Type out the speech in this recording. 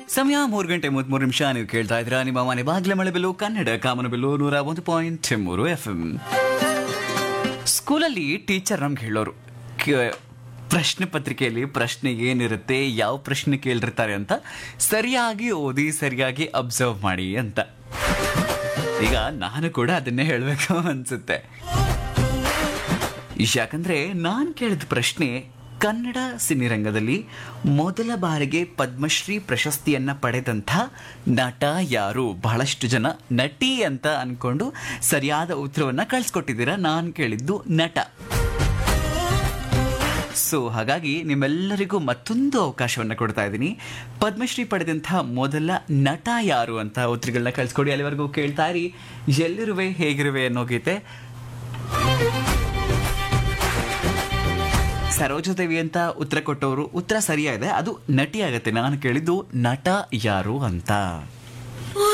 ಸಮಯ ಮೂರು ಗಂಟೆ ಮೂವತ್ಮೂರು ನಿಮಿಷ ನೀವು ಕೇಳ್ತಾ ಇದ್ದೀರಾ ನಿಮ್ಮ ಮನೆ ಬಾಗ್ಲ ಮಳೆ ಬಿಲ್ಲು ಕನ್ನಡ ಕಾಮನ ಬಿಲ್ಲು ನೂರ ಒಂದು ಪಾಯಿಂಟ್ ಮೂರು ಎಫ್ ಎಂ ಸ್ಕೂಲಲ್ಲಿ ಟೀಚರ್ ನಮ್ಗೆ ಹೇಳೋರು ಕ- ಪ್ರಶ್ನೆ ಪತ್ರಿಕೆಯಲ್ಲಿ ಪ್ರಶ್ನೆ ಏನಿರುತ್ತೆ ಯಾವ ಪ್ರಶ್ನೆ ಕೇಳಿರ್ತಾರೆ ಅಂತ ಸರಿಯಾಗಿ ಓದಿ ಸರಿಯಾಗಿ ಅಬ್ಸರ್ವ್ ಮಾಡಿ ಅಂತ ಈಗ ನಾನು ಕೂಡ ಅದನ್ನೇ ಹೇಳಬೇಕು ಅನ್ಸುತ್ತೆ ಯಾಕಂದ್ರೆ ನಾನು ಕೇಳಿದ ಪ್ರಶ್ನೆ ಕನ್ನಡ ಸಿನಿರಂಗದಲ್ಲಿ ಮೊದಲ ಬಾರಿಗೆ ಪದ್ಮಶ್ರೀ ಪ್ರಶಸ್ತಿಯನ್ನ ಪಡೆದಂಥ ನಟ ಯಾರು ಬಹಳಷ್ಟು ಜನ ನಟಿ ಅಂತ ಅನ್ಕೊಂಡು ಸರಿಯಾದ ಉತ್ತರವನ್ನ ಕಳ್ಸಿಕೊಟ್ಟಿದ್ದೀರಾ ನಾನು ಕೇಳಿದ್ದು ನಟ ಸೊ ಹಾಗಾಗಿ ನಿಮ್ಮೆಲ್ಲರಿಗೂ ಮತ್ತೊಂದು ಅವಕಾಶವನ್ನು ಕೊಡ್ತಾ ಇದ್ದೀನಿ ಪದ್ಮಶ್ರೀ ಪಡೆದಂಥ ಮೊದಲ ನಟ ಯಾರು ಅಂತ ಉತ್ತರಗಳನ್ನ ಕಳ್ಸಿಕೊಡಿ ಅಲ್ಲಿವರೆಗೂ ಕೇಳ್ತಾ ಇರಿ ಎಲ್ಲಿರುವೆ ಹೇಗಿರುವೆ ಅನ್ನೋ ಗೀತೆ ಸರೋಜದೇವಿ ಅಂತ ಉತ್ತರ ಕೊಟ್ಟವರು ಉತ್ತರ ಸರಿಯಾಗಿದೆ ಅದು ನಟಿ ಆಗತ್ತೆ ನಾನು ಕೇಳಿದ್ದು ನಟ ಯಾರು ಅಂತ